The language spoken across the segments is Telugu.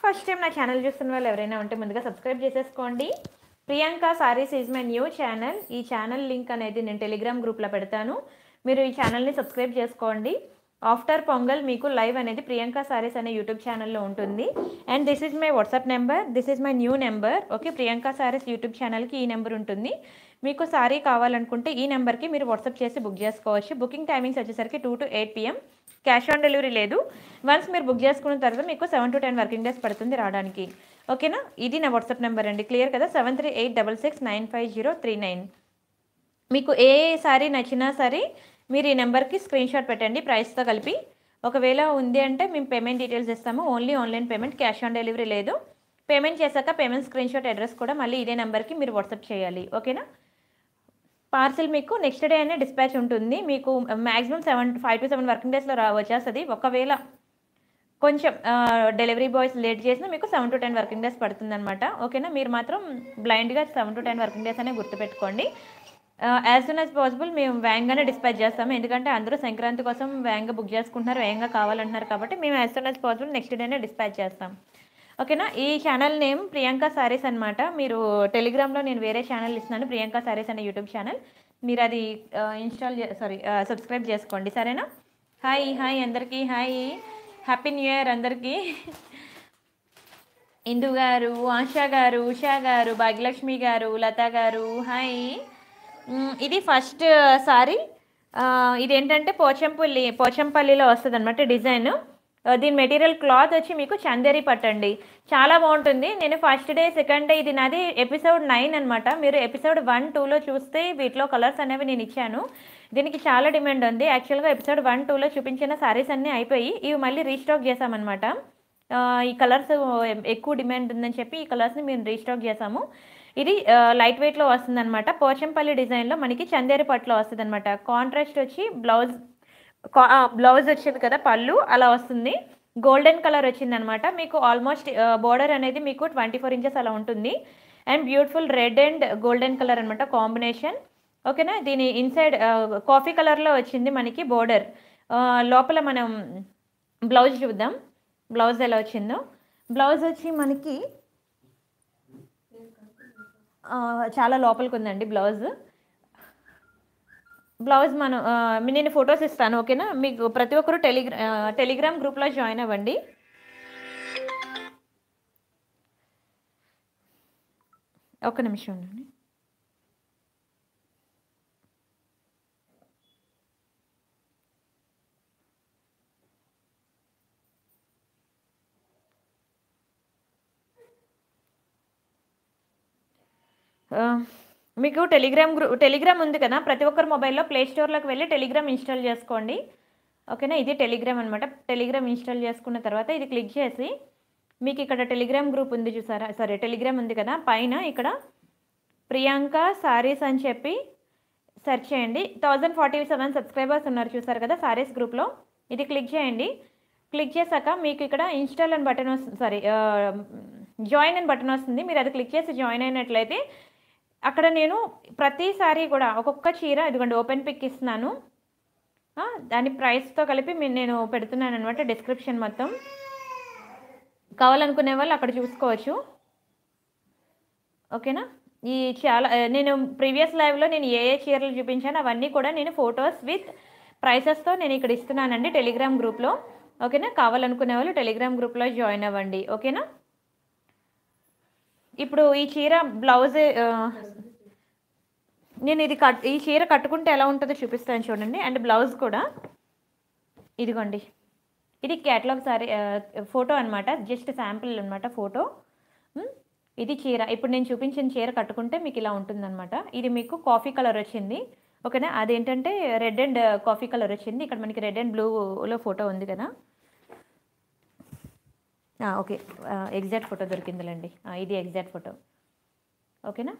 ఫస్ట్ టైం నా ఛానల్ చూస్తున్న వాళ్ళు ఎవరైనా ఉంటే ముందుగా సబ్స్క్రైబ్ చేసేసుకోండి Priyanka saris is my new channel ఈ ఛానల్ లింక్ అనేది నేను టెలిగ్రామ్ గ్రూప్లో పెడతాను మీరు ఈ ఛానల్ని సబ్స్క్రైబ్ చేసుకోండి ఆఫ్టర్ పొంగల్ మీకు లైవ్ అనేది ప్రియాంక సారీస్ అనే యూట్యూబ్ ఛానల్లో ఉంటుంది and this is my WhatsApp number this is my new number okay Priyanka sarees YouTube ఛానల్కి ఈ నెంబర్ ఉంటుంది మీకు సారీ కావాలనుకుంటే ఈ నెంబర్కి మీరు వాట్సాప్ చేసి బుక్ చేసుకోవచ్చు బుకింగ్ టైమింగ్స్ వచ్చేసరికి two to eight PM cash on delivery లేదు వన్స్ మీరు బుక్ చేసుకున్న తర్వాత మీకు seven to ten working days పడుతుంది రావడానికి ఓకేనా ఇది నా వాట్సాప్ నెంబర్ అండి క్లియర్ కదా seven three eight double six nine five zero three nine మీకు ఏ సారీ నచ్చినా సరే మీరు ఈ నెంబర్కి స్క్రీన్ షాట్ పెట్టండి ప్రైస్తో కలిపి ఒకవేళ ఉంది అంటే మేము పేమెంట్ డీటెయిల్స్ ఇస్తాము only online payment cash on delivery లేదు పేమెంట్ చేశాక పేమెంట్ స్క్రీన్ షాట్ అడ్రస్ కూడా మళ్ళీ ఇదే నెంబర్కి మీరు వాట్సాప్ చేయాలి ఓకేనా పార్సిల్ మీకు నెక్స్ట్ డే అనే డిస్పాచ్ ఉంటుంది మీకు maximum seven five to seven working డేస్లో రా వచ్చేస్తుంది ఒకవేళ కొంచెం డెలివరీ బాయ్స్ లేట్ చేసినా మీకు seven to ten working days పడుతుంది అనమాట ఓకేనా మీరు మాత్రం బ్లైండ్గా seven to ten working days అనే గుర్తుపెట్టుకోండి యాజ్ సూన్ యాజ్ పాసిబుల్ మేము వేగంగానే డిస్పాచ్ చేస్తాము ఎందుకంటే అందరూ సంక్రాంతి కోసం వేగంగా బుక్ చేసుకుంటున్నారు వేగంగా కావాలంటున్నారు కాబట్టి మేము as soon as possible next డేనే డిస్పాచ్ చేస్తాం ఓకేనా ఈ ఛానల్ నేమ్ ప్రియాంక సారీస్ అనమాట మీరు టెలిగ్రామ్లో నేను వేరే ఛానల్ ఇస్తున్నాను ప్రియాంక సారీస్ అనే యూట్యూబ్ ఛానల్ మీరు అది ఇన్స్టాల్ సారీ సబ్స్క్రైబ్ చేసుకోండి సరేనా హాయ్ హాయ్ అందరికీ హాయ్ హ్యాపీ న్యూ ఇయర్ అందరికీ ఇందు గారు ఆశా గారు ఉషా గారు భాగ్యలక్ష్మి గారు లత గారు హాయ్ మ్, ఇది ఫస్ట్ సారీ ఇది ఏంటంటే పోచంపల్లి పోచంపల్లిలో వస్తుంది అనమాట డిజైన్ దీని మెటీరియల్ క్లాత్ వచ్చి మీకు చందేరి పట్టండి చాలా బాగుంటుంది నేను ఫస్ట్ డే సెకండ్ డే ఇది నాది ఎపిసోడ్ నైన్ అనమాట మీరు ఎపిసోడ్ వన్ టూలో చూస్తే వీటిలో కలర్స్ అనేవి నేను ఇచ్చాను దీనికి చాలా డిమాండ్ ఉంది యాక్చువల్గా ఎపిసోడ్ వన్ టూలో చూపించిన సారీస్ అన్నీ అయిపోయి ఇవి మళ్ళీ రీస్టాక్ చేసామన్నమాట ఆ, ఈ కలర్స్ ఎక్కువ డిమాండ్ ఉందని చెప్పి ఈ కలర్స్ని మేము రీస్టాక్ చేసాము ఇది లైట్ వెయిట్లో వస్తుంది అనమాట పోచంపల్లి డిజైన్లో మనకి చందేరి పట్టులో వస్తుంది అనమాట కాంట్రాస్ట్ వచ్చి బ్లౌజ్ బ్లౌజ్ వచ్చింది కదా పళ్ళు అలా వస్తుంది గోల్డెన్ కలర్ వచ్చింది అనమాట మీకు ఆల్మోస్ట్ బోర్డర్ అనేది మీకు ట్వంటీ ఫోర్ ఇంచెస్ అలా ఉంటుంది and beautiful red and golden colour అనమాట కాంబినేషన్ ఓకేనా దీని ఇన్సైడ్ కాఫీ కలర్లో వచ్చింది మనకి బోర్డర్ లోపల మనం బ్లౌజ్ చూద్దాం బ్లౌజ్ ఎలా వచ్చిందో బ్లౌజ్ వచ్చి మనకి ఆ, చాలా లోపలికి ఉందండి బ్లౌజ్ బ్లౌజ్ మనం ఆ, మీ- నేను ఫొటోస్ ఇస్తాను ఓకేనా మీకు ప్రతి ఒక్కరు టెలిగ్రా ఆ, టెలిగ్రామ్ గ్రూప్లో జాయిన్ అవ్వండి ఒక్క నిమిషం ఉండండి ఆ, మీకు టెలిగ్రామ్ గ్రూ టెలిగ్రామ్ ఉంది కదా ప్రతి ఒక్కరి మొబైల్లో ప్లే స్టోర్లోకి వెళ్ళి టెలిగ్రామ్ ఇన్స్టాల్ చేసుకోండి ఓకేనా ఇది టెలిగ్రామ్ అనమాట టెలిగ్రామ్ ఇన్స్టాల్ చేసుకున్న తర్వాత ఇది క్లిక్ చేసి మీకు ఇక్కడ టెలిగ్రామ్ గ్రూప్ ఉంది చూసారా సారీ టెలిగ్రామ్ ఉంది కదా పైన ఇక్కడ ప్రియాంక సారీస్ అని చెప్పి సెర్చ్ చేయండి థౌజండ్ ఫార్టీ సెవెన్ సబ్స్క్రైబర్స్ ఉన్నారు చూసారు కదా సారీస్ గ్రూప్లో ఇది క్లిక్ చేయండి క్లిక్ చేశాక మీకు ఇక్కడ ఇన్స్టాల్ అని బటన్ వస్తుంది సారీ జాయిన్ అని బటన్ వస్తుంది మీరు అది క్లిక్ చేసి జాయిన్ అయినట్లయితే అక్కడ నేను ప్రతిసారి కూడా ఒక్కొక్క చీర ఇదిగోండి ఓపెన్ పిక్ ఇస్తున్నాను ఆ, దాని ప్రైస్తో కలిపి మీ- నేను పెడుతున్నాను అనమాట డిస్క్రిప్షన్ మొత్తం కావాలనుకునే వాళ్ళు అక్కడ చూసుకోవచ్చు ఓకేనా ఈ చాలా ఆ, నేను ప్రీవియస్ లైవ్లో నేను ఏ ఏ చీరలు చూపించాను అవన్నీ కూడా నేను ఫొటోస్ విత్ ప్రైసెస్తో నేను ఇక్కడ ఇస్తున్నానండి టెలిగ్రామ్ గ్రూప్లో ఓకేనా కావాలనుకునే వాళ్ళు టెలిగ్రామ్ గ్రూప్లో జాయిన్ అవ్వండి ఓకేనా ఇప్పుడు ఈ చీర బ్లౌజ్ ఆ, నేను ఇది కట్ ఈ చీర కట్టుకుంటే ఎలా ఉంటుందో చూపిస్తాను చూడండి అండ్ బ్లౌజ్ కూడా ఇదిగోండి ఇది క్యాటలాగ్ సారీ ఫోటో అనమాట జస్ట్ శాంపిల్ అనమాట ఫోటో ఉమ్, ఇది చీర ఇప్పుడు నేను చూపించిన చీర కట్టుకుంటే మీకు ఇలా ఉంటుందన్నమాట ఇది మీకు కాఫీ కలర్ వచ్చింది ఓకేనా అదేంటంటే రెడ్ అండ్ కాఫీ కలర్ వచ్చింది ఇక్కడ మనకి రెడ్ అండ్ బ్లూలో ఫోటో ఉంది కదా ఆ, ఓకే ఎగ్జాక్ట్ ఫోటో దొరికిందిలేండి ఆ, ఇది ఎగ్జాక్ట్ ఫోటో ఓకేనా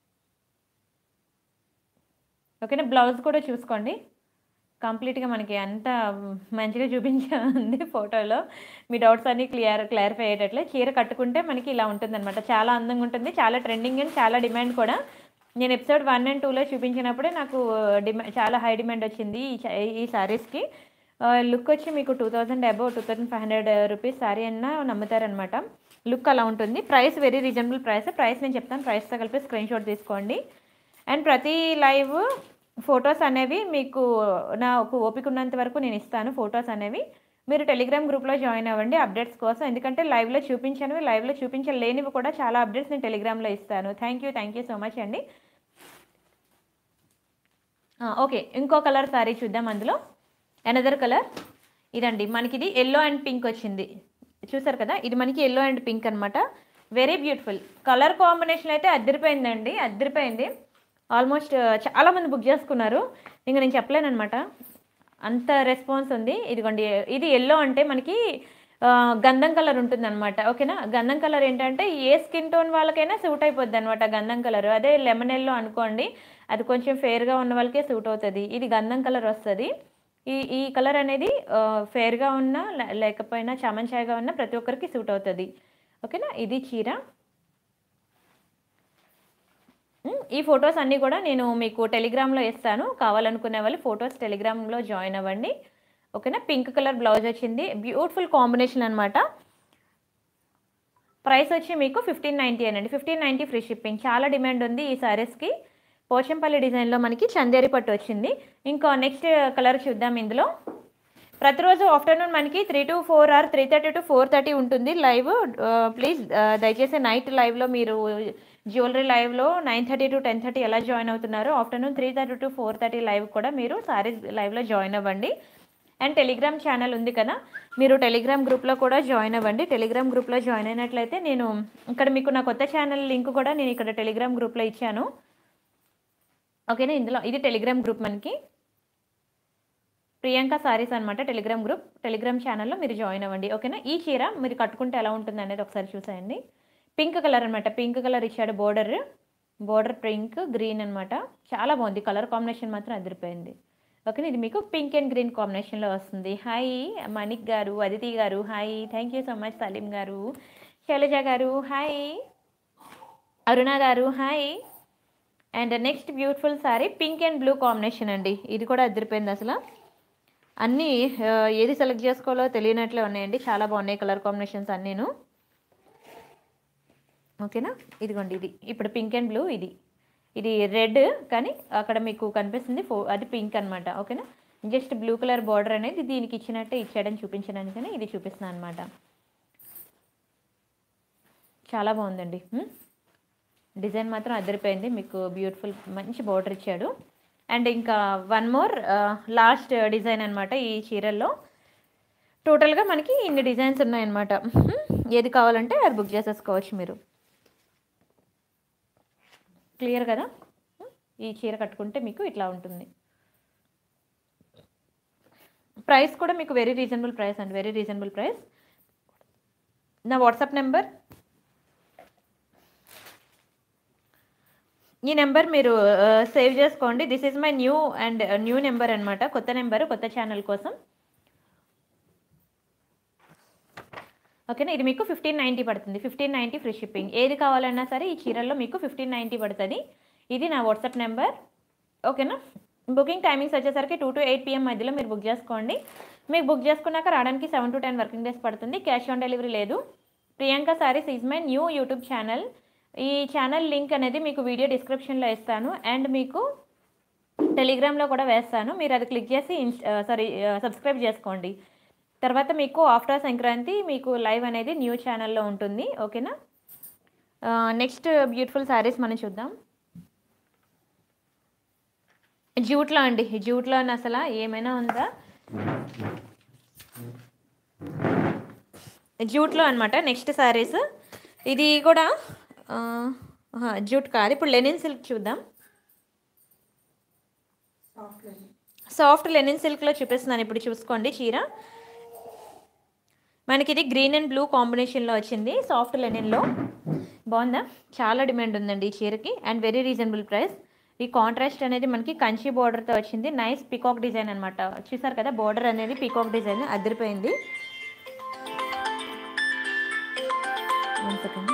ఓకేనా బ్లౌజ్ కూడా చూసుకోండి కంప్లీట్గా మనకి అంత మంచిగా చూపించింది ఫోటోలో మీ డౌట్స్ అన్నీ క్లియర్ క్లారిఫై అయ్యేటట్లే చీర కట్టుకుంటే మనకి ఇలా ఉంటుందన్నమాట చాలా అందంగా ఉంటుంది చాలా ట్రెండింగ్ అండ్ చాలా డిమాండ్ కూడా నేను ఎపిసోడ్ వన్ అండ్ టూలో చూపించినప్పుడే నాకు డిమాండ్ చాలా హై డిమాండ్ వచ్చింది ఈ చ- ఈ సారీస్కి లుక్ వచ్చి మీకు two thousand above two thousand five hundred rupees sari అన్న నమ్ముతారనమాట లుక్ అలా ఉంటుంది price very reasonable price price నేను చెప్తాను ప్రైస్తో కలిపి స్క్రీన్ షాట్ తీసుకోండి అండ్ ప్రతి లైవ్ ఫొటోస్ అనేవి మీకు నాకు ఓపిక ఉన్నంత వరకు నేను ఇస్తాను ఫొటోస్ అనేవి మీరు టెలిగ్రామ్ గ్రూప్లో జాయిన్ అవ్వండి అప్డేట్స్ కోసం ఎందుకంటే లైవ్లో చూపించనివి లైవ్లో చూపించలేనివి కూడా చాలా అప్డేట్స్ నేను టెలిగ్రామ్లో ఇస్తాను thank you thank you so much అండి ఓకే ఇంకో కలర్ సారీ చూద్దాం అందులో అనదర్ కలర్ ఇదండి మనకి ఇది ఎల్లో అండ్ పింక్ వచ్చింది చూసారు కదా ఇది మనకి ఎల్లో అండ్ పింక్ అనమాట వెరీ బ్యూటిఫుల్ కలర్ కాంబినేషన్ అయితే అద్దరిపోయిందండి అద్దరిపోయింది ఆల్మోస్ట్ చాలా మంది బుక్ చేసుకున్నారు ఇంకా నేను చెప్పలేను అనమాట అంత రెస్పాన్స్ ఉంది ఇదిగోండి ఇది ఎల్లో అంటే మనకి ఆ, గంధం కలర్ ఉంటుంది అనమాట ఓకేనా గంధం కలర్ ఏంటంటే ఏ స్కిన్ టోన్ వాళ్ళకైనా సూట్ అయిపోద్ది అనమాట గంధం కలర్ అదే లెమన్ ఎల్లో అనుకోండి అది కొంచెం ఫేర్గా ఉన్న వాళ్ళకే సూట్ అవుతుంది ఇది గంధం కలర్ వస్తుంది ఈ ఈ కలర్ అనేది ఫేర్గా ఉన్నా లే- లేకపోయినా చామంచాయగా ఉన్నా ప్రతి ఒక్కరికి సూట్ అవుతుంది ఓకేనా ఇది చీర ఉమ్, ఈ ఫొటోస్ అన్నీ కూడా నేను మీకు టెలిగ్రామ్లో ఇస్తాను కావాలనుకునే వాళ్ళు ఫొటోస్ టెలిగ్రామ్లో జాయిన్ అవ్వండి ఓకేనా పింక్ కలర్ బ్లౌజ్ వచ్చింది బ్యూటిఫుల్ కాంబినేషన్ అనమాట ప్రైస్ వచ్చి మీకు ఫిఫ్టీన్ నైంటీ అండి ఫిఫ్టీన్ నైంటీ ఫ్రీ షిప్పింగ్ చాలా డిమాండ్ ఉంది ఈ సారీస్కి పోచంపల్లి డిజైన్లో మనకి చందేరి పట్టు వచ్చింది ఇంకో నెక్స్ట్ కలర్ చూద్దాం ఇందులో ప్రతిరోజు ఆఫ్టర్నూన్ మనకి three to four or three thirty to four thirty ఉంటుంది లైవ్ ప్లీజ్ దయచేసి నైట్ లైవ్లో మీరు జ్యువెలరీ లైవ్లో nine thirty to ten thirty ఎలా జాయిన్ అవుతున్నారు afternoon three thirty to four thirty live కూడా మీరు సారీస్ లైవ్లో జాయిన్ అవ్వండి అండ్ టెలిగ్రామ్ ఛానల్ ఉంది కదా మీరు టెలిగ్రామ్ గ్రూప్లో కూడా జాయిన్ అవ్వండి టెలిగ్రామ్ గ్రూప్లో జాయిన్ అయినట్లయితే నేను ఇక్కడ మీకు నా కొత్త ఛానల్ లింక్ కూడా నేను ఇక్కడ టెలిగ్రామ్ గ్రూప్లో ఇచ్చాను ఓకేనా ఇందులో ఇది టెలిగ్రామ్ గ్రూప్ మనకి ప్రియాంక సారీస్ అనమాట టెలిగ్రామ్ గ్రూప్ టెలిగ్రామ్ ఛానల్లో మీరు జాయిన్ అవ్వండి ఓకేనా ఈ చీర మీరు కట్టుకుంటే ఎలా ఉంటుంది అనేది ఒకసారి చూసేయండి పింక్ కలర్ అనమాట పింక్ కలర్ ఇచ్చాడు బోర్డర్ బోర్డర్ పింక్ గ్రీన్ అనమాట చాలా బాగుంది కలర్ కాంబినేషన్ మాత్రం అదిరిపోయింది ఓకేనా ఇది మీకు పింక్ అండ్ గ్రీన్ కాంబినేషన్లో వస్తుంది hi Manik garu Aditi garu hi thank you so much Saleem garu Shailaja garu hi Aruna garu hi and next beautiful sari pink and blue combination అండి ఇది కూడా అదిరిపోయింది అసలు అన్నీ ఆ, ఏది సెలెక్ట్ చేసుకోవాలో తెలియనట్లే ఉన్నాయండి చాలా బాగున్నాయి కలర్ కాంబినేషన్స్ అన్నీను ఓకేనా ఇదిగోండి ఇది ఇప్పుడు పింక్ అండ్ బ్లూ ఇది ఇది రెడ్ కానీ అక్కడ మీకు కనిపిస్తుంది ఫో అది పింక్ అనమాట ఓకేనా జస్ట్ బ్లూ కలర్ బార్డర్ అనేది దీనికి ఇచ్చినట్టే ఇచ్చాడని చూపించడానికని ఇది చూపిస్తున్నాను అనమాట చాలా బాగుందండి హ్మ్? డిజైన్ మాత్రం అదిరిపోయింది మీకు బ్యూటిఫుల్ మంచి బార్డర్ ఇచ్చాడు అండ్ ఇంకా వన్ మోర్ లాస్ట్ డిజైన్ అనమాట ఈ చీరల్లో టోటల్గా మనకి ఇన్ని డిజైన్స్ ఉన్నాయన్నమాట హ్మ్. ఏది కావాలంటే అది బుక్ చేసేసుకోవచ్చు మీరు క్లియర్ కదా హ్మ్. ఈ చీర కట్టుకుంటే మీకు ఇట్లా ఉంటుంది ప్రైస్ కూడా మీకు వెరీ రీజనబుల్ ప్రైస్ అండి వెరీ రీజనబుల్ ప్రైస్ నా వాట్సాప్ నెంబర్ ఈ నెంబర్ మీరు సేవ్ చేసుకోండి this is my new and new number అనమాట కొత్త నెంబర్ కొత్త ఛానల్ కోసం ఓకేనా ఇది మీకు ఫిఫ్టీన్ నైంటీ పడుతుంది ఫిఫ్టీన్ నైంటీ ఫ్రీ షిప్పింగ్ ఏది కావాలన్నా సరే ఈ చీరల్లో మీకు ఫిఫ్టీన్ నైంటీ పడుతుంది ఇది నా వాట్సాప్ నెంబర్ ఓకేనా బుకింగ్ టైమింగ్స్ వచ్చేసరికి టూ టు ఎయిట్ పిఎం మధ్యలో మీరు బుక్ చేసుకోండి మీకు బుక్ చేసుకున్నాక రావడానికి seven to ten working days పడుతుంది క్యాష్ ఆన్ డెలివరీ లేదు Priyanka saris is my new YouTube channel ఈ ఛానల్ లింక్ అనేది మీకు వీడియో డిస్క్రిప్షన్లో ఇస్తాను అండ్ మీకు టెలిగ్రామ్లో కూడా వేస్తాను మీరు అది క్లిక్ చేసి సారీ సబ్స్క్రైబ్ చేసుకోండి తర్వాత మీకు ఆఫ్టర్ సంక్రాంతి మీకు లైవ్ అనేది న్యూ ఛానల్లో ఉంటుంది ఓకేనా నెక్స్ట్ బ్యూటిఫుల్ శారీస్ మనం చూద్దాం జూట్లో అండి జూట్లో అసలు ఏమైనా ఉందా జూట్లో అనమాట నెక్స్ట్ శారీస్ ఇది కూడా ఆ, ఆహా, జూట్ కాదు ఇప్పుడు లెనిన్ సిల్క్ చూద్దాం సాఫ్ట్ లెనిన్ సిల్క్లో చూపిస్తున్నాను ఇప్పుడు చూసుకోండి చీర మనకి ఇది గ్రీన్ అండ్ బ్లూ కాంబినేషన్లో వచ్చింది సాఫ్ట్ లెనిన్లో బాగుందా చాలా డిమాండ్ ఉందండి ఈ చీరకి అండ్ వెరీ రీజనబుల్ ప్రైస్ ఈ కాంట్రాస్ట్ అనేది మనకి కంచి బార్డర్తో వచ్చింది నైస్ పీకాక్ డిజైన్ అనమాట చూసారు కదా బార్డర్ అనేది పీకాక్ డిజైన్ అదిరిపోయింది One second.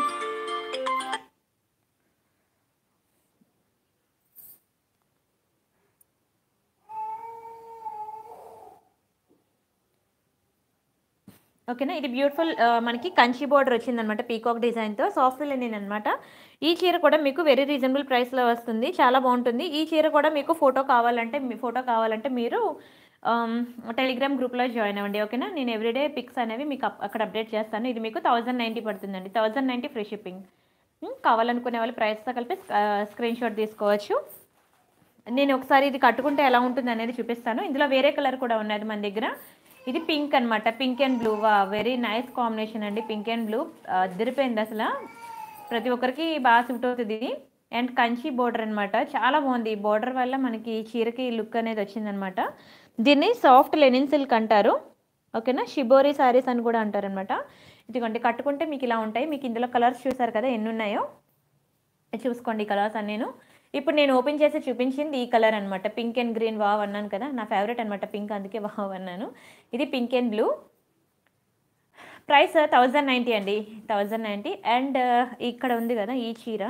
ఓకేనా ఇది బ్యూటిఫుల్ మనకి కంచి బోర్డర్ వచ్చిందనమాట పీకాక్ డిజైన్తో సాఫ్ట్ లెనిన్ అనమాట ఈ చీర కూడా మీకు వెరీ రీజనబుల్ ప్రైస్లో వస్తుంది చాలా బాగుంటుంది ఈ చీర కూడా మీకు ఫోటో కావాలంటే మీ ఫోటో కావాలంటే మీరు టెలిగ్రామ్ గ్రూప్లో జాయిన్ అవ్వండి ఓకేనా నేను ఎవ్రీడే పిక్స్ అనేవి మీకు అప్- అక్కడ అప్డేట్ చేస్తాను ఇది మీకు థౌజండ్ నైంటీ పడుతుందండి థౌజండ్ నైంటీ ఫ్రీ షిప్పింగ్ కావాలనుకునే వాళ్ళు ప్రైస్తో కలిపి స్క్రీన్ షాట్ తీసుకోవచ్చు నేను ఒకసారి ఇది కట్టుకుంటే ఎలా ఉంటుంది అనేది చూపిస్తాను ఇందులో వేరే కలర్ కూడా ఉన్నది మన దగ్గర ఇది పింక్ అన్నమాట పింక్ అండ్ బ్లూ వా వెరీ నైస్ కాంబినేషన్ అండి పింక్ అండ్ బ్లూ అదిరిపోయింది అసలు ప్రతి ఒక్కరికి బాగా సూట్ అవుతుంది ఇది అండ్ కంచి బోర్డర్ అనమాట చాలా బాగుంది ఈ బోర్డర్ వల్ల మనకి ఈ చీరకి లుక్ అనేది వచ్చిందనమాట దీన్ని సాఫ్ట్ లెనిన్ సిల్క్ అంటారు ఓకేనా షిబోరి శారీస్ అని కూడా అంటారనమాట ఇదిగోండి కట్టుకుంటే మీకు ఇలా ఉంటాయి మీకు ఇందులో కలర్స్ చూసారు కదా ఎన్ని ఉన్నాయో చూసుకోండి ఈ కలర్స్ అన్నీ ఇప్పుడు నేను ఓపెన్ చేసి చూపించింది ఈ కలర్ అనమాట పింక్ అండ్ గ్రీన్ వావ్ అన్నాను కదా నా ఫేవరెట్ అనమాట పింక్ అందుకే వావ్ అన్నాను ఇది pink and blue price thousand ninety అండి థౌజండ్ నైంటీ అండ్ ఇక్కడ ఉంది కదా ఈ చీర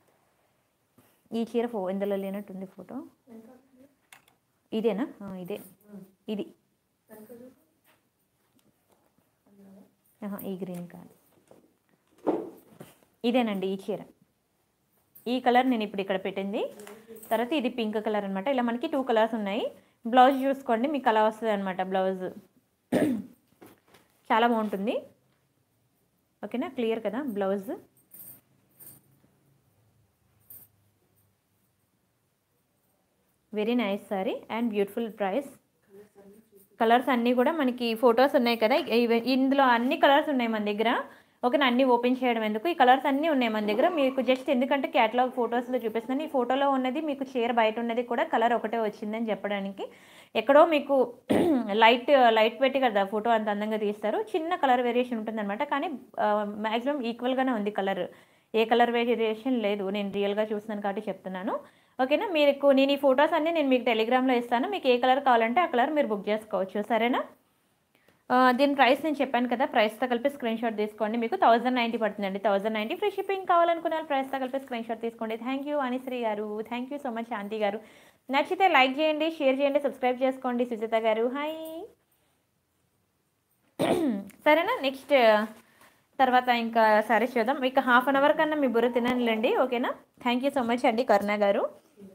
ఈ చీర ఫో ఇందులో లేనట్టుంది ఫోటో ఇదేనా ఆ, ఇదే ఇది ఆహా, ఈ గ్రీన్ కాదు ఇదేనండి ఈ చీర ఈ కలర్ నేను ఇప్పుడు ఇక్కడ పెట్టింది తర్వాత ఇది పింక్ కలర్ అనమాట ఇలా మనకి టూ కలర్స్ ఉన్నాయి బ్లౌజ్ చూసుకోండి మీకు అలా వస్తుంది అనమాట బ్లౌజ్ చాలా బాగుంటుంది ఓకేనా క్లియర్ కదా blouse very nice sari and beautiful price colours అన్నీ కూడా మనకి ఫొటోస్ ఉన్నాయి కదా ఇవి- ఇందులో అన్ని కలర్స్ ఉన్నాయి మన దగ్గర ఓకేనా అన్నీ ఓపెన్ చేయడం ఎందుకు ఈ కలర్స్ అన్నీ ఉన్నాయి మన దగ్గర మీకు జస్ట్ ఎందుకంటే క్యాటలాగ్ ఫొటోస్లో చూపిస్తున్నాను ఈ ఫోటోలో ఉన్నది మీకు చీర బయట ఉన్నది కూడా కలర్ ఒకటే వచ్చిందని చెప్పడానికి ఎక్కడో మీకు లైట్ లైట్ పెట్టి కదా ఫోటో అంత అందంగా తీస్తారు చిన్న కలర్ వేరియేషన్ ఉంటుందన్నమాట కానీ మ్యాక్సిమం ఈక్వల్గానే ఉంది కలర్ ఏ కలర్ వేరియేషన్ లేదు నేను రియల్గా చూస్తున్నాను కాబట్టి చెప్తున్నాను ఓకేనా మీకు నేను ఈ ఫొటోస్ అన్నీ నేను మీకు టెలిగ్రామ్లో ఇస్తాను మీకు ఏ కలర్ కావాలంటే ఆ కలర్ మీరు బుక్ చేసుకోవచ్చు సరేనా ఆ, దీని ప్రైస్ నేను చెప్పాను కదా ప్రైస్తో కలిపి స్క్రీన్ షాట్ తీసుకోండి మీకు థౌజండ్ నైంటీ పడుతుందండి థౌజండ్ నైంటీ ఫ్రీ షిప్పింగ్ కావాలనుకున్న వాళ్ళు ప్రైస్తో కలిపి స్క్రీన్ షాట్ తీసుకోండి thank you Anisri garu thank you so much Shanti garu నచ్చితే లైక్ చేయండి షేర్ చేయండి సబ్స్క్రైబ్ చేసుకోండి సుజిత గారు హాయ్ సరేనా నెక్స్ట్ తర్వాత ఇంకా సరే చూద్దాం ఇక హాఫ్ అన్ అవర్ కన్నా మీ బుర్ర తినండి ఓకేనా థ్యాంక్ యూ సో మచ్ అండి కరుణ గారు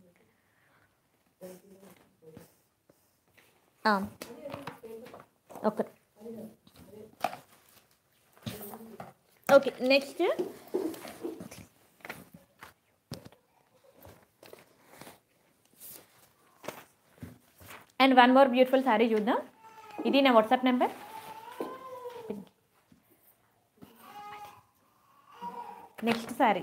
ఆ, okay okay next and one more beautiful sari చూద్దాం ఇది నా వాట్సాప్ నెంబర్ నెక్స్ట్ శారీ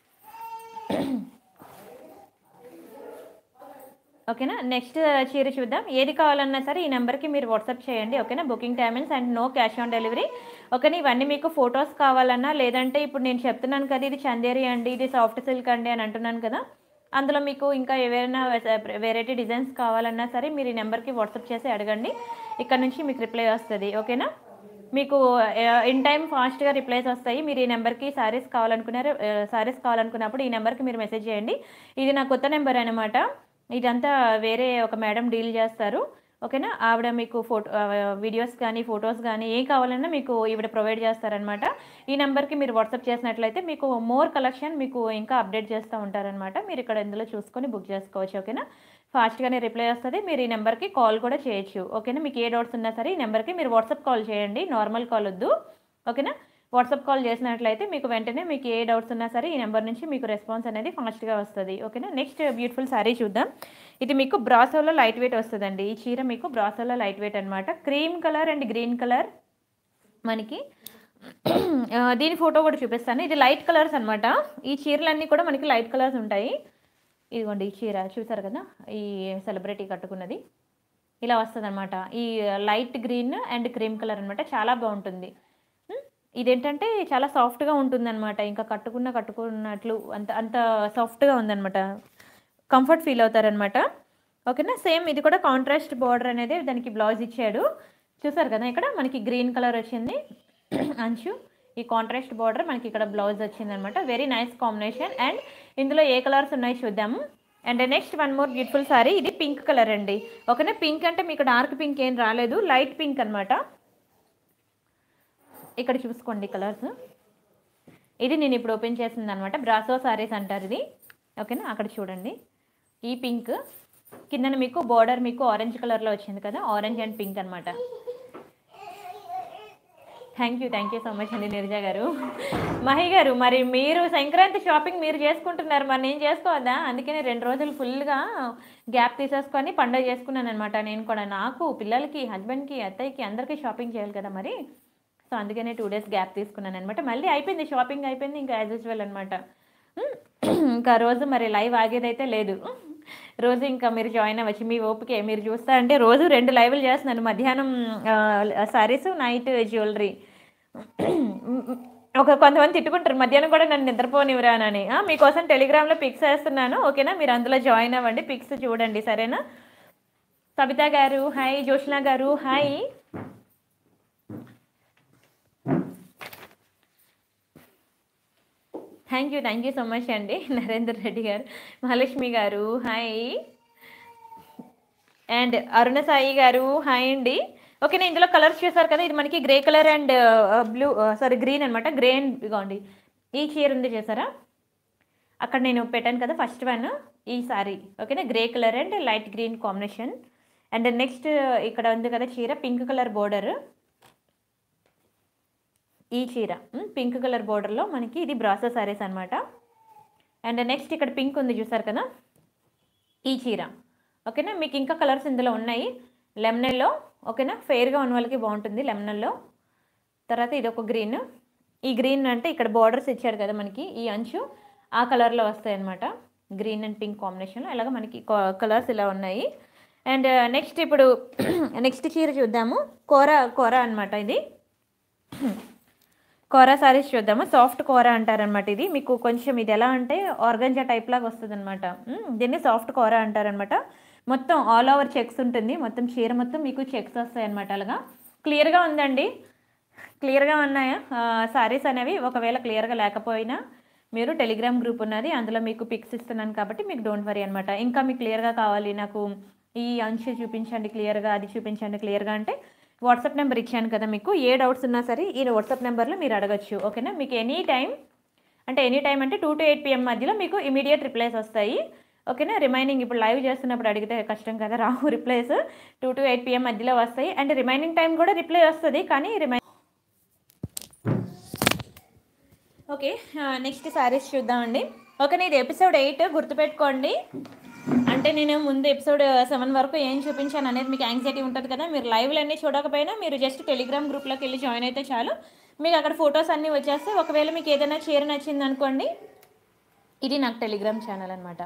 ఓకేనా నెక్స్ట్ చీర చూద్దాం ఏది కావాలన్నా సరే ఈ నెంబర్కి మీరు వాట్సాప్ చేయండి ఓకేనా booking timings and no cash on delivery ఓకేనా ఇవన్నీ మీకు ఫొటోస్ కావాలన్నా లేదంటే ఇప్పుడు నేను చెప్తున్నాను కదా ఇది చందేరి అండి ఇది సాఫ్ట్ సిల్క్ అండి అని అంటున్నాను కదా అందులో మీకు ఇంకా ఏవైనా వెరైటీ డిజైన్స్ కావాలన్నా సరే మీరు ఈ నెంబర్కి వాట్సాప్ చేసి అడగండి ఇక్కడ నుంచి మీకు రిప్లై వస్తుంది ఓకేనా మీకు ఇన్ టైం ఫాస్ట్గా రిప్లైస్ వస్తాయి మీరు ఈ నెంబర్కి సారీస్ కావాలనుకున్నారు సారీస్ కావాలనుకున్నప్పుడు ఈ నెంబర్కి మీరు మెసేజ్ చేయండి ఇది నా కొత్త నెంబర్ అనమాట ఇదంతా వేరే ఒక మేడం డీల్ చేస్తారు ఓకేనా ఆవిడ మీకు ఫోటో వీడియోస్ కానీ ఫొటోస్ కానీ ఏం కావాలన్నా మీకు ఈవిడ ప్రొవైడ్ చేస్తారనమాట ఈ నెంబర్కి మీరు వాట్సాప్ చేసినట్లయితే మీకు మోర్ కలెక్షన్ మీకు ఇంకా అప్డేట్ చేస్తూ ఉంటారనమాట మీరు ఇక్కడ ఇందులో చూసుకొని బుక్ చేసుకోవచ్చు ఓకేనా ఫాస్ట్గానే రిప్లై వస్తుంది మీరు ఈ నెంబర్కి కాల్ కూడా చేయొచ్చు ఓకేనా మీకు ఏ డౌట్స్ ఉన్నా సరే ఈ నెంబర్కి మీరు వాట్సాప్ కాల్ చేయండి నార్మల్ కాల్ వద్దు ఓకేనా వాట్సాప్ కాల్ చేసినట్లయితే మీకు వెంటనే మీకు ఏ డౌట్స్ ఉన్నా సరే ఈ నెంబర్ నుంచి మీకు రెస్పాన్స్ అనేది ఫాస్ట్గా వస్తుంది ఓకేనా నెక్స్ట్ బ్యూటిఫుల్ శారీ చూద్దాం ఇది మీకు బ్రాసోలో లైట్ వెయిట్ వస్తుందండి ఈ చీర మీకు బ్రాసోలో లైట్ వెయిట్ అనమాట cream colour and green colour మనకి ఆ, దీని ఫోటో కూడా చూపిస్తాను ఇది లైట్ కలర్స్ అనమాట ఈ చీరలన్నీ కూడా మనకి లైట్ కలర్స్ ఉంటాయి ఇదిగోండి ఈ చీర చూసారు కదా ఈ సెలబ్రిటీ కట్టుకున్నది ఇలా వస్తుంది అనమాట ఈ light green and cream colour అనమాట చాలా బాగుంటుంది ఉమ్, ఇదేంటంటే చాలా సాఫ్ట్గా ఉంటుందన్నమాట ఇంకా కట్టుకున్న కట్టుకున్నట్లు అంత అంత సాఫ్ట్గా ఉందన్నమాట కంఫర్ట్ ఫీల్ అవుతారనమాట ఓకేనా సేమ్ ఇది కూడా కాంట్రాస్ట్ బార్డర్ అనేది దానికి బ్లౌజ్ ఇచ్చాడు చూసారు కదా ఇక్కడ మనకి గ్రీన్ కలర్ వచ్చింది అంచు ఈ కాంట్రాస్ట్ బార్డర్ మనకి ఇక్కడ బ్లౌజ్ వచ్చింది అనమాట వెరీ నైస్ కాంబినేషన్ అండ్ ఇందులో ఏ కలర్స్ ఉన్నాయి చూద్దాము and next one more beautiful sari ఇది పింక్ కలర్ అండి ఓకేనా పింక్ అంటే మీకు డార్క్ పింక్ ఏం రాలేదు లైట్ పింక్ అనమాట ఇక్కడ చూసుకోండి కలర్స్ ఇది నేను ఇప్పుడు ఓపెన్ చేసింది అనమాట బ్రాసో సారీస్ అంటారు ఇది ఓకేనా అక్కడ చూడండి ఈ పింక్ కిందన మీకు బార్డర్ మీకు ఆరెంజ్ కలర్లో వచ్చింది కదా ఆరెంజ్ అండ్ పింక్ అనమాట thank you thank you so much అండి నిర్జా గారు మహి గారు మరి మీరు సంక్రాంతి షాపింగ్ మీరు చేసుకుంటున్నారు మరి నేను చేసుకోవద్దా అందుకని రెండు రోజులు ఫుల్గా గ్యాప్ తీసేసుకొని పండుగ చేసుకున్నాను అనమాట నేను కూడా నాకు పిల్లలకి హస్బెండ్కి అత్తయ్యకి అందరికీ షాపింగ్ చేయాలి కదా మరి సో అందుకనే టూ డేస్ గ్యాప్ తీసుకున్నాను అనమాట మళ్ళీ అయిపోయింది షాపింగ్ అయిపోయింది ఇంకా యాజ్ యూజువల్ అనమాట ఇంకా రోజు మరి లైవ్ ఆగేదైతే లేదు రోజు ఇంకా మీరు జాయిన్ అవ్వచ్చు మీ ఓపికే మీరు చూస్తా అంటే రోజు రెండు లైవ్లు చేస్తున్నాను మధ్యాహ్నం సారీస్ నైట్ జ్యువెలరీ ఒక కొంతమంది తిట్టుకుంటారు మధ్యాహ్నం కూడా నన్ను నిద్రపోనివ్వరానని ఆ, మీకోసం టెలిగ్రామ్లో పిక్స్ వేస్తున్నాను ఓకేనా మీరు అందులో జాయిన్ అవ్వండి పిక్స్ చూడండి సరేనా సబిత గారు hi Joshna garu hi thank you thank you so much అండి నరేందర్ రెడ్డి గారు మహాలక్ష్మి గారు హాయ్ అండ్ అరుణ సాయి గారు హాయ్ అండి ఓకేనా ఇందులో కలర్స్ చూసారు కదా ఇది మనకి grey colour and blue sari green అనమాట గ్రే అండ్ ఇదిగోండి ఈ చీర ఉంది చేసారా అక్కడ నేను పెట్టాను కదా ఫస్ట్ వన్ ఈ సారీ ఓకేనా grey colour and light green combination and next ఇక్కడ ఉంది కదా చీర పింక్ కలర్ బోర్డర్ ఈ చీర ఉమ్, పింక్ కలర్ బోర్డర్లో మనకి ఇది బ్రాసో సారీస్ అనమాట అండ్ నెక్స్ట్ ఇక్కడ పింక్ ఉంది చూసారు కదా ఈ చీర ఓకేనా మీకు ఇంకా కలర్స్ ఇందులో ఉన్నాయి లెమనల్లో ఓకేనా ఫెయిర్గా ఉన్న వాళ్ళకి బాగుంటుంది లెమనల్లో తర్వాత ఇది ఒక గ్రీన్ ఈ గ్రీన్ అంటే ఇక్కడ బార్డర్స్ ఇచ్చారు కదా మనకి ఈ అంచు ఆ కలర్లో వస్తాయి అనమాట గ్రీన్ అండ్ పింక్ కాంబినేషన్లో ఇలాగ మనకి కలర్స్ ఇలా ఉన్నాయి అండ్ నెక్స్ట్ ఇప్పుడు నెక్స్ట్ చీర చూద్దాము కూర కూర అనమాట ఇది కోరా సారీస్ చూద్దాము సాఫ్ట్ కోర అంటారనమాట ఇది మీకు కొంచెం ఇది ఎలా అంటే ఆర్గంజా టైప్ లాగా వస్తుంది అనమాట దీన్ని సాఫ్ట్ కోర అంటారనమాట మొత్తం ఆల్ ఓవర్ చెక్స్ ఉంటుంది మొత్తం చీర మొత్తం మీకు చెక్స్ వస్తాయి అనమాట అలాగా క్లియర్గా ఉందండి క్లియర్గా ఉన్నాయా సారీస్ అనేవి ఒకవేళ క్లియర్గా లేకపోయినా మీరు టెలిగ్రామ్ గ్రూప్ ఉన్నది అందులో మీకు పిక్స్ ఇస్తున్నాను కాబట్టి మీకు డోంట్ వరీ అనమాట ఇంకా మీకు క్లియర్గా కావాలి నాకు ఈ అంచు చూపించండి క్లియర్గా అది చూపించండి క్లియర్గా అంటే వాట్సాప్ నెంబర్ ఇచ్చాను కదా మీకు ఏ డౌట్స్ ఉన్నా సరే ఈ వాట్సాప్ నెంబర్లో మీరు అడగచ్చు ఓకేనా మీకు ఎనీ టైం అంటే ఎనీ టైం అంటే టూ టు ఎయిట్ పిఎం మధ్యలో మీకు ఇమీడియట్ రిప్లైస్ వస్తాయి ఓకేనా రిమైనింగ్ ఇప్పుడు లైవ్ చేస్తున్నప్పుడు అడిగితే కష్టం కదా రావు replies two to eight PM మధ్యలో వస్తాయి అండ్ రిమైనింగ్ టైం కూడా రిప్లై వస్తుంది కానీ రిమై ఓకే నెక్స్ట్ శారీస్ చూద్దామండి ఓకే ఇది ఎపిసోడ్ ఎయిట్ గుర్తుపెట్టుకోండి అంటే నేను ముందు ఎపిసోడ్ సెవెన్ వరకు ఏం చూపించాను అనేది మీకు యాంగ్జైటీ ఉంటుంది కదా మీరు లైవ్లు అన్నీ చూడకపోయినా మీరు జస్ట్ టెలిగ్రామ్ గ్రూప్లోకి వెళ్ళి జాయిన్ అయితే చాలు మీకు అక్కడ ఫొటోస్ అన్నీ వచ్చేస్తే ఒకవేళ మీకు ఏదైనా చీర నచ్చింది అనుకోండి ఇది నాకు టెలిగ్రామ్ ఛానల్ అనమాట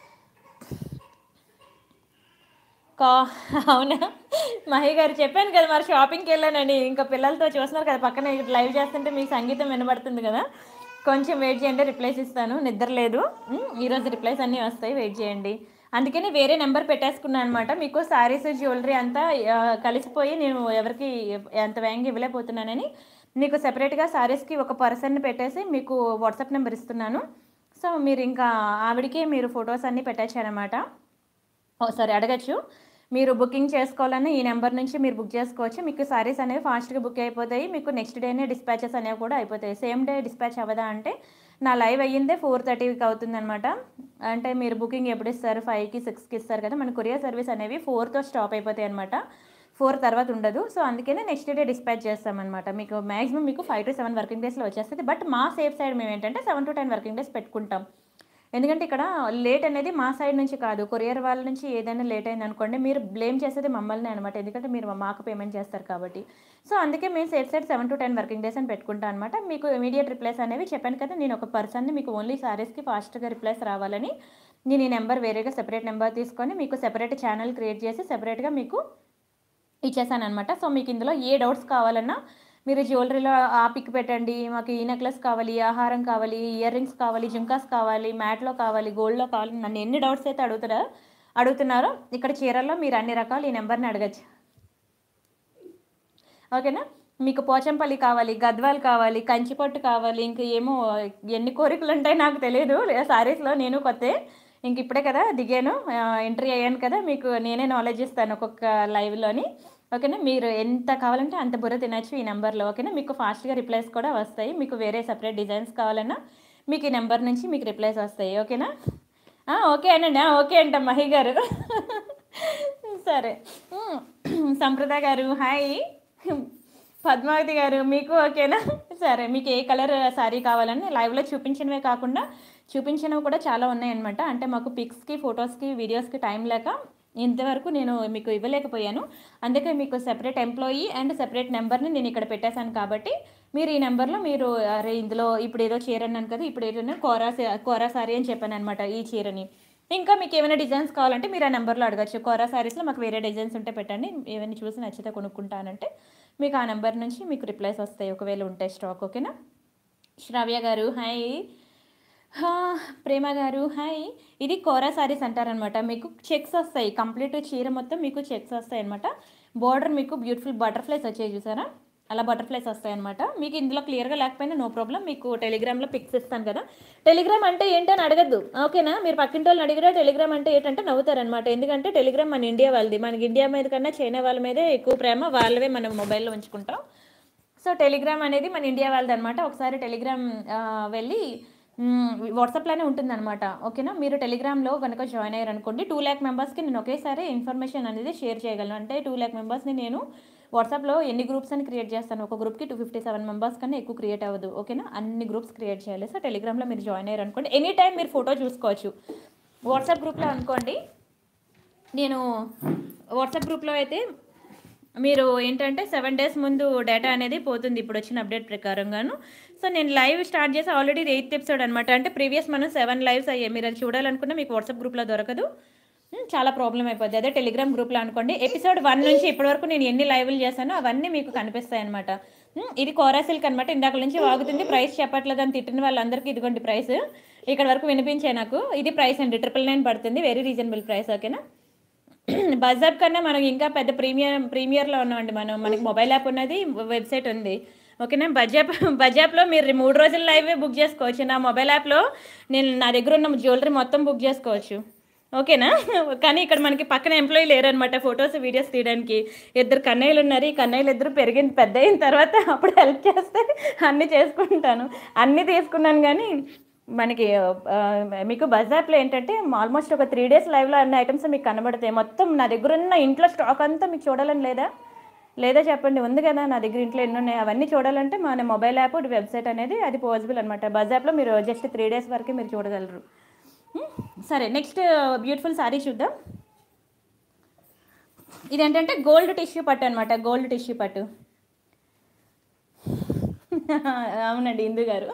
కా అవునా మహి గారు చెప్పాను కదా మరి షాపింగ్కి వెళ్ళానని ఇంకా పిల్లలతో చూస్తున్నారు కదా పక్కన ఇక్కడ లైవ్ చేస్తుంటే మీకు సంగీతం వినబడుతుంది కదా కొంచెం వెయిట్ చేయండి రిప్లైస్ ఇస్తాను నిద్ర లేదు ఉమ్, ఈరోజు రిప్లైస్ అన్నీ వస్తాయి వెయిట్ చేయండి అందుకని వేరే నెంబర్ పెట్టేసుకున్నాను అనమాట మీకు శారీస్ జ్యువెలరీ అంతా ఆ, కలిసిపోయి నేను ఎవరికి ఎంత వేగంగా ఇవ్వలేకపోతున్నానని మీకు సెపరేట్గా శారీస్కి ఒక పర్సన్ని పెట్టేసి మీకు వాట్సాప్ నెంబర్ ఇస్తున్నాను సో మీరు ఇంకా ఆవిడకి మీరు ఫొటోస్ అన్నీ పెట్టేశారనమాట ఓ సరే అడగచ్చు మీరు బుకింగ్ చేసుకోవాలని ఈ నెంబర్ నుంచి మీరు బుక్ చేసుకోవచ్చు మీకు సారీస్ అనేవి ఫాస్ట్గా బుక్ అయిపోతాయి మీకు నెక్స్ట్ డేనే డిస్పాచెస్ అనేవి కూడా అయిపోతాయి సేమ్ డే డిస్పాచ్ అవ్వదా అంటే నా లైవ్ అయ్యిందే ఫోర్ థర్టీకి అవుతుందన్నమాట అంటే మీరు బుకింగ్ ఎప్పుడు ఇస్తారు ఫైవ్కి సిక్స్కి ఇస్తారు కదా మన కొరియర్ సర్వీస్ అనేవి ఫోర్తో స్టాప్ అయిపోతాయి అనమాట ఫోర్ తర్వాత ఉండదు సో అందుకనే నెక్స్ట్ డే డిస్పాచ్ చేస్తామన్నమాట మీకు మ్యాక్సిమం మీకు ఫైవ్ టు సెవెన్ వర్కింగ్ డేస్లో వచ్చేస్తుంది బట్ మా సేఫ్ సైడ్ మేము ఏంటంటే seven to ten working days పెట్టుకుంటాం ఎందుకంటే ఇక్కడ లేట్ అనేది మా సైడ్ నుంచి కాదు కొరియర్ వాళ్ళ నుంచి ఏదైనా లేట్ అయింది అనుకోండి మీరు బ్లేమ్ చేసేది మమ్మల్ని అనమాట ఎందుకంటే మీరు మాకు పేమెంట్ చేస్తారు కాబట్టి సో అందుకే మేము safe side seven to ten working days అని పెట్టుకుంటాం అనమాట మీకు ఇమీడియట్ రిప్లైస్ అనేవి చెప్పాను కదా నేను ఒక పర్సన్ని మీకు ఓన్లీ సారీస్కి ఫాస్ట్గా రిప్లైస్ రావాలని నేను ఈ నెంబర్ వేరేగా సెపరేట్ నెంబర్ తీసుకొని మీకు సెపరేట్ ఛానల్ క్రియేట్ చేసి సెపరేట్గా మీకు ఇచ్చేసాను అనమాట సో మీకు ఇందులో ఏ డౌట్స్ కావాలన్నా మీరు జ్యువెలరీలో ఆ పిక్ పెట్టండి మాకు ఈ నెక్లెస్ కావాలి ఈ ఆహారం కావాలి ఇయర్ రింగ్స్ కావాలి జుంకాస్ కావాలి మ్యాట్లో కావాలి గోల్డ్లో కావాలి నన్ను ఎన్ని డౌట్స్ అయితే అడుగుతారో అడుగుతున్నారో ఇక్కడ చీరల్లో మీరు అన్ని రకాలు ఈ నెంబర్ని అడగచ్చు ఓకేనా మీకు పోచంపల్లి కావాలి గద్వాల్ కావాలి కంచిపట్టు కావాలి ఇంక ఏమో ఎన్ని కోరికలు ఉంటాయి నాకు తెలియదు సారీస్లో నేను కొత్త ఇంక ఇప్పుడే కదా దిగాను ఎంట్రీ అయ్యాను కదా మీకు నేనే నాలెడ్జ్ ఇస్తాను ఒక్కొక్క లైవ్లోని ఓకేనా మీరు ఎంత కావాలంటే అంత బుర్ర తినచ్చు ఈ నెంబర్లో ఓకేనా మీకు ఫాస్ట్గా రిప్లైస్ కూడా వస్తాయి మీకు వేరే సపరేట్ డిజైన్స్ కావాలన్నా మీకు ఈ నెంబర్ నుంచి మీకు రిప్లైస్ వస్తాయి ఓకేనా ఆ, ఓకే అనండి ఆ, ఓకే అంట మహి గారు సరే ఉమ్, సంప్రదాయ గారు హాయ్ పద్మావతి గారు మీకు ఓకేనా సరే మీకు ఏ కలర్ శారీ కావాలని లైవ్లో చూపించినవే కాకుండా చూపించినవి కూడా చాలా ఉన్నాయన్నమాట అంటే మాకు పిక్స్కి ఫొటోస్కి వీడియోస్కి టైం లేక ఇంతవరకు నేను మీకు ఇవ్వలేకపోయాను అందుకే మీకు సెపరేట్ ఎంప్లాయీ అండ్ సెపరేట్ నెంబర్ని నేను ఇక్కడ పెట్టేశాను కాబట్టి మీరు ఈ నెంబర్లో మీరు అరే ఇందులో ఇప్పుడు ఏదో చీర అన్నాను కదా ఇప్పుడు ఏదో కోరా సా- కోరా సారీ అని చెప్పాను అనమాట ఈ చీరని ఇంకా మీకు ఏమైనా డిజైన్స్ కావాలంటే మీరు ఆ నెంబర్లో అడగచ్చు కోరా సారీస్లో మాకు వేరే డిజైన్స్ ఉంటే పెట్టండి ఏమైనా చూసి నచ్చితే కొనుక్కుంటానంటే మీకు ఆ నెంబర్ నుంచి మీకు రిప్లైస్ వస్తాయి ఒకవేళ ఉంటాయి స్టాక్ ఓకేనా శ్రావ్య గారు హాయ్ హా, ప్రేమ గారు హాయ్ ఇది కోరా సారీస్ అంటారనమాట మీకు చెక్స్ వస్తాయి కంప్లీట్ చీర మొత్తం మీకు చెక్స్ వస్తాయి అనమాట బార్డర్ మీకు బ్యూటిఫుల్ బటర్ఫ్లైస్ వచ్చాయి చూసారా అలా బటర్ఫ్లైస్ వస్తాయి అనమాట మీకు ఇందులో క్లియర్గా లేకపోయినా నో ప్రాబ్లం మీకు టెలిగ్రామ్లో పిక్స్ ఇస్తాను కదా టెలిగ్రామ్ అంటే ఏంటని అడగద్దు ఓకేనా మీరు పక్కింటి వాళ్ళని అడిగినా టెలిగ్రామ్ అంటే ఏంటంటే నవ్వుతారనమాట ఎందుకంటే టెలిగ్రామ్ మన ఇండియా వాళ్ళది మనకి ఇండియా మీద కన్నా చైనా వాళ్ళ మీదే ఎక్కువ ప్రేమ వాళ్ళవే మనం మొబైల్లో ఉంచుకుంటాం సో టెలిగ్రామ్ అనేది మన ఇండియా వాళ్ళది అనమాట ఒకసారి టెలిగ్రామ్ ఆ, వెళ్ళి మ్, వాట్సాప్లోనే ఉంటుందన్నమాట ఓకేనా మీరు టెలిగ్రామ్లో కనుక జాయిన్ అయ్యారు అనుకోండి టూ ల్యాక్ మెంబర్స్కి నేను ఒకేసారి ఇన్ఫర్మేషన్ అనేది షేర్ చేయగలను అంటే టూ ల్యాక్ మెంబర్స్ని నేను వాట్సాప్లో ఎన్ని గ్రూప్స్ అని క్రియేట్ చేస్తాను ఒక గ్రూప్కి టూ ఫిఫ్టీ సెవెన్ మెంబర్స్ కన్నా ఎక్కువ క్రియేట్ అవ్వదు ఓకేనా అన్ని గ్రూప్స్ క్రియేట్ చేయాలి సో టెలిగ్రామ్లో మీరు జాయిన్ అయ్యారు అనుకోండి ఎనీ టైం మీరు ఫోటో చూసుకోవచ్చు వాట్సాప్ గ్రూప్లో అనుకోండి నేను వాట్సాప్ గ్రూప్లో అయితే మీరు ఏంటంటే సెవెన్ డేస్ ముందు డేటా అనేది పోతుంది ఇప్పుడు వచ్చిన అప్డేట్ ప్రకారంగాను సో నేను లైవ్ స్టార్ట్ చేసి ఆల్రెడీ ఎయిత్ ఎపిసోడ్ అనమాట అంటే ప్రీవియస్ మనం సెవెన్ లైవ్స్ అయ్యాయి మీరు అది చూడాలనుకున్నా మీకు వాట్సాప్ గ్రూప్లో దొరకదు ఉమ్, చాలా ప్రాబ్లం అయిపోద్ది అదే టెలిగ్రామ్ గ్రూప్లో అనుకోండి ఎపిసోడ్ వన్ నుంచి ఇప్పటివరకు నేను ఎన్ని లైవ్లు చేశానో అవన్నీ మీకు కనిపిస్తాయి అనమాట ఇది కోరా సిల్క్ అనమాట ఇందాక నుంచి వాగుతుంది ప్రైస్ చెప్పట్లేదు అని తిట్టిన వాళ్ళందరికీ ఇదిగోండి ప్రైస్ ఇక్కడ వరకు వినిపించే నాకు ఇది ప్రైస్ అండి ట్రిపుల్ నైన్ పడుతుంది వెరీ రీజనబుల్ ప్రైస్ ఓకేనా బజార్ కన్నా మనం ఇంకా పెద్ద ప్రీమియర్ ప్రీమియర్లో ఉన్నామండి మనం మనకి మొబైల్ యాప్ ఉన్నది వెబ్సైట్ ఉంది ఓకేనా బజాప్ బజాప్లో మీరు మూడు రోజుల లైవే బుక్ చేసుకోవచ్చు నా మొబైల్ యాప్లో నేను నా దగ్గర ఉన్న జ్యువెలరీ మొత్తం బుక్ చేసుకోవచ్చు ఓకేనా కానీ ఇక్కడ మనకి పక్కన ఎంప్లాయీ లేరు అనమాట ఫొటోస్ వీడియోస్ తీయడానికి ఇద్దరు కన్నయ్యలు ఉన్నారు ఈ కన్నయ్యలు ఇద్దరు పెరిగిన పెద్ద అయిన తర్వాత అప్పుడు హెల్ప్ చేస్తే అన్నీ చేసుకుంటాను అన్నీ తీసుకున్నాను కానీ మనకి ఆ, మీకు బజార్లో ఏంటంటే ఆల్మోస్ట్ ఒక త్రీ డేస్ లైవ్లో అన్ని ఐటమ్స్ మీకు కనబడతాయి మొత్తం నా దగ్గర ఉన్న ఇంట్లో స్టాక్ అంతా మీకు చూడాలని లేదా లేదా చెప్పండి ఉంది కదా నా దగ్గర ఇంట్లో ఎన్ని ఉన్నాయి అవన్నీ చూడాలంటే మన మొబైల్ యాప్ వెబ్సైట్ అనేది అది పాసిబుల్ అనమాట బజార్లో మీరు జస్ట్ త్రీ డేస్ వరకే మీరు చూడగలరు హ్మ్? సరే నెక్స్ట్ బ్యూటిఫుల్ సారీ చూద్దాం ఇదేంటంటే గోల్డ్ టిష్యూ పట్టు అనమాట గోల్డ్ టిష్యూ పట్టు అవునండి ఇందు గారు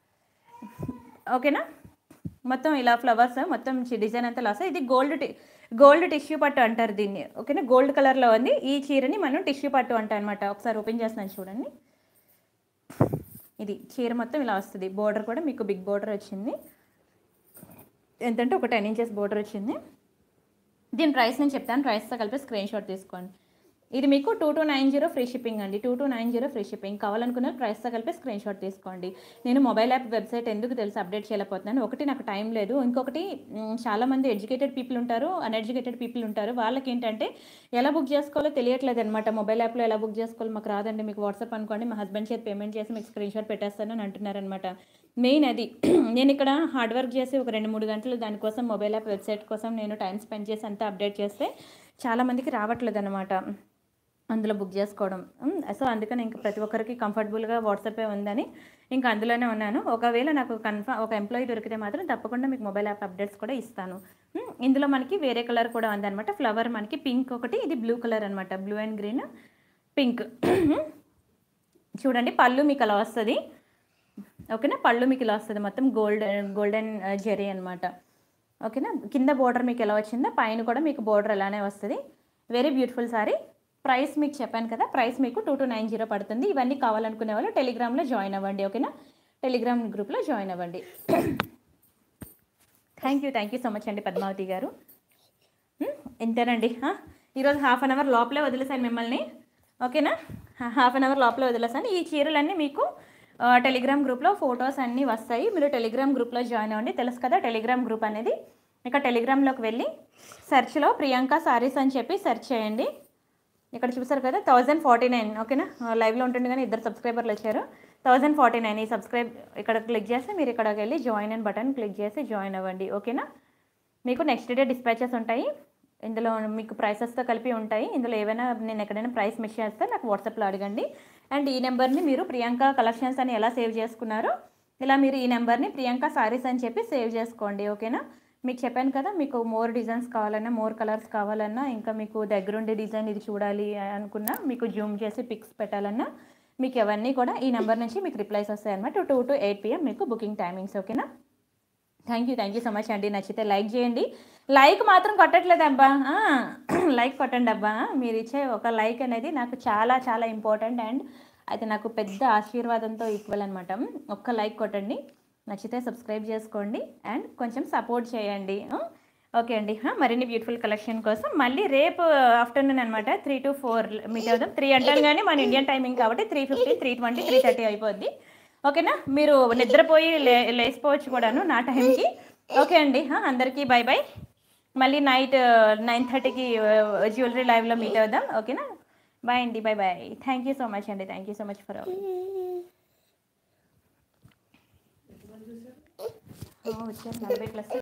ఓకేనా మొత్తం ఇలా ఫ్లవర్స్ మొత్తం చి- డిజైన్ అంతా లాస్ ఇది గోల్డ్ టి గోల్డ్ టిష్యూ పట్టు అంటారు దీన్ని ఓకేనా గోల్డ్ కలర్లో ఉంది ఈ చీరని మనం టిష్యూ పట్టు అంటాం అనమాట ఒకసారి ఓపెన్ చేస్తున్నాను చూడండి ఇది చీర మొత్తం ఇలా వస్తుంది బోర్డర్ కూడా మీకు బిగ్ బోర్డర్ వచ్చింది ఎంతంటే ఒక టెన్ ఇంచెస్ బోర్డర్ వచ్చింది దీని ప్రైస్ నేను చెప్తాను ప్రైస్తో కలిపి స్క్రీన్ షాట్ తీసుకోండి ఇది మీకు two two nine zero free shipping అండి two two nine zero free shipping కావాలనుకున్న ప్రైస్తో కలిపి స్క్రీన్ షాట్ తీసుకోండి నేను మొబైల్ యాప్ వెబ్సైట్ ఎందుకు తెలుసు అప్డేట్ చేయలేకపోతున్నాను ఒకటి నాకు టైం లేదు ఇంకొకటి మ్, చాలామంది ఎడ్యుకేటెడ్ పీపుల్ ఉంటారు అన్ఎడ్యుకేటెడ్ పీపుల్ ఉంటారు వాళ్ళకి ఏంటంటే ఎలా బుక్ చేసుకోవాలో తెలియట్లేదు అనమాట మొబైల్ యాప్లో ఎలా బుక్ చేసుకోవాలో మాకు రాదండి మీకు వాట్సాప్ అనుకోండి మా హస్బెండ్ చేతి పేమెంట్ చేసి మీకు స్క్రీన్ షాట్ పెట్టేస్తాను అని అంటున్నారనమాట మెయిన్ అది నేను ఇక్కడ హార్డ్ వర్క్ చేసి ఒక రెండు మూడు గంటలు దానికోసం మొబైల్ యాప్ వెబ్సైట్ కోసం నేను టైం స్పెండ్ చేసి అంతా అప్డేట్ చేస్తే చాలామందికి రావట్లేదు అనమాట అందులో బుక్ చేసుకోవడం ఉమ్, సో అందుకని ఇంకా ప్రతి ఒక్కరికి కంఫర్టబుల్గా వాట్సాపే ఉందని ఇంకా అందులోనే ఉన్నాను ఒకవేళ నాకు కన్ఫర్మ్ ఒక ఎంప్లాయీ దొరికితే మాత్రం తప్పకుండా మీకు మొబైల్ యాప్ అప్డేట్స్ కూడా ఇస్తాను ఉమ్, ఇందులో మనకి వేరే కలర్ కూడా ఉందన్నమాట ఫ్లవర్ మనకి పింక్ ఒకటి ఇది బ్లూ కలర్ అనమాట బ్లూ అండ్ గ్రీన్ పింక్ చూడండి పళ్ళు మీకు అలా వస్తుంది ఓకేనా పళ్ళు మీకు ఇలా వస్తుంది మొత్తం గోల్డెన్ గోల్డెన్ జెరీ అనమాట ఓకేనా కింద బోర్డర్ మీకు ఎలా వచ్చిందో పైన కూడా మీకు బోర్డర్ అలానే వస్తుంది వెరీ బ్యూటిఫుల్ సారీ ప్రైస్ మీకు చెప్పాను కదా ప్రైస్ మీకు టూ టూ నైన్ జీరో పడుతుంది ఇవన్నీ కావాలనుకునే వాళ్ళు టెలిగ్రామ్లో జాయిన్ అవ్వండి ఓకేనా టెలిగ్రామ్ గ్రూప్లో జాయిన్ అవ్వండి thank you thank you so much అండి పద్మావతి గారు ఉమ్, ఇంతేనండి ఆ, ఈరోజు హాఫ్ అన్ అవర్ లోపలే వదిలేసాను మిమ్మల్ని ఓకేనా హాఫ్ అన్ అవర్ లోపలే వదిలేసాను ఈ చీరలన్నీ మీకు ఆ, టెలిగ్రామ్ గ్రూప్లో ఫొటోస్ అన్నీ వస్తాయి మీరు టెలిగ్రామ్ గ్రూప్లో జాయిన్ అవ్వండి తెలుసు కదా టెలిగ్రామ్ గ్రూప్ అనేది ఇక టెలిగ్రామ్లోకి వెళ్ళి సెర్చ్లో ప్రియాంక సారీస్ అని చెప్పి సెర్చ్ చేయండి ఇక్కడ చూసారు కదా థౌజండ్ ఫార్టీ నైన్ ఓకేనా లైవ్లో ఉంటుంది కానీ ఇద్దరు సబ్స్క్రైబర్లు వచ్చారు థౌజండ్ ఫార్టీ నైన్ ఈ సబ్స్క్రైబ్ ఇక్కడ క్లిక్ చేస్తే మీరు ఇక్కడికి వెళ్ళి జాయిన్ అని బటన్ క్లిక్ చేసి జాయిన్ అవ్వండి ఓకేనా మీకు నెక్స్ట్ డే డిస్పాచెస్ ఉంటాయి ఇందులో మీకు ప్రైసెస్తో కలిపి ఉంటాయి ఇందులో ఏవైనా నేను ఎక్కడైనా ప్రైస్ మిస్ చేస్తే నాకు వాట్సాప్లో అడగండి అండ్ ఈ నెంబర్ని మీరు ప్రియాంక కలెక్షన్స్ అని ఎలా సేవ్ చేసుకున్నారో ఇలా మీరు ఈ నెంబర్ని ప్రియాంక సారీస్ అని చెప్పి సేవ్ చేసుకోండి ఓకేనా మీకు చెప్పాను కదా మీకు మోర్ డిజైన్స్ కావాలన్నా మోర్ కలర్స్ కావాలన్నా ఇంకా మీకు దగ్గరుండి డిజైన్ ఇది చూడాలి అనుకున్నా మీకు జూమ్ చేసి పిక్స్ పెట్టాలన్నా మీకు అవన్నీ కూడా ఈ నెంబర్ నుంచి మీకు రిప్లైస్ వస్తాయి అనమాట టూ టు ఎయిట్ పిఎం మీకు బుకింగ్ టైమింగ్స్ ఓకేనా thank you thank you so much అండి నచ్చితే లైక్ చేయండి లైక్ మాత్రం కొట్టట్లేదు అబ్బా ఆ, లైక్ కొట్టండి అబ్బా మీరు ఇచ్చే ఒక లైక్ అనేది నాకు చాలా చాలా ఇంపార్టెంట్ అండ్ అయితే నాకు పెద్ద ఆశీర్వాదంతో ఈక్వల్ అనమాట ఒక్క లైక్ కొట్టండి నచ్చితే సబ్స్క్రైబ్ చేసుకోండి అండ్ కొంచెం సపోర్ట్ చేయండి ఆ? ఓకే అండి ఆ, మరిన్ని బ్యూటిఫుల్ కలెక్షన్ కోసం మళ్ళీ రేపు ఆఫ్టర్నూన్ అనమాట త్రీ టు ఫోర్ మీట్ అవుదాం త్రీ అంటాను కానీ మన ఇండియన్ టైమింగ్ కాబట్టి three fifty three twenty three thirty అయిపోద్ది ఓకేనా మీరు నిద్రపోయి లే లేచిపోవచ్చు కూడాను నా టైంకి ఓకే అండి ఆ, అందరికీ బై బై మళ్ళీ నైట్ నైన్ థర్టీకి జ్యువెలరీ లైవ్లో మీట్ అవుదాం ఓకేనా బాయ్ అండి bye bye thank you so much అండి thank you so much for వచ్చారు నలభై ప్లస్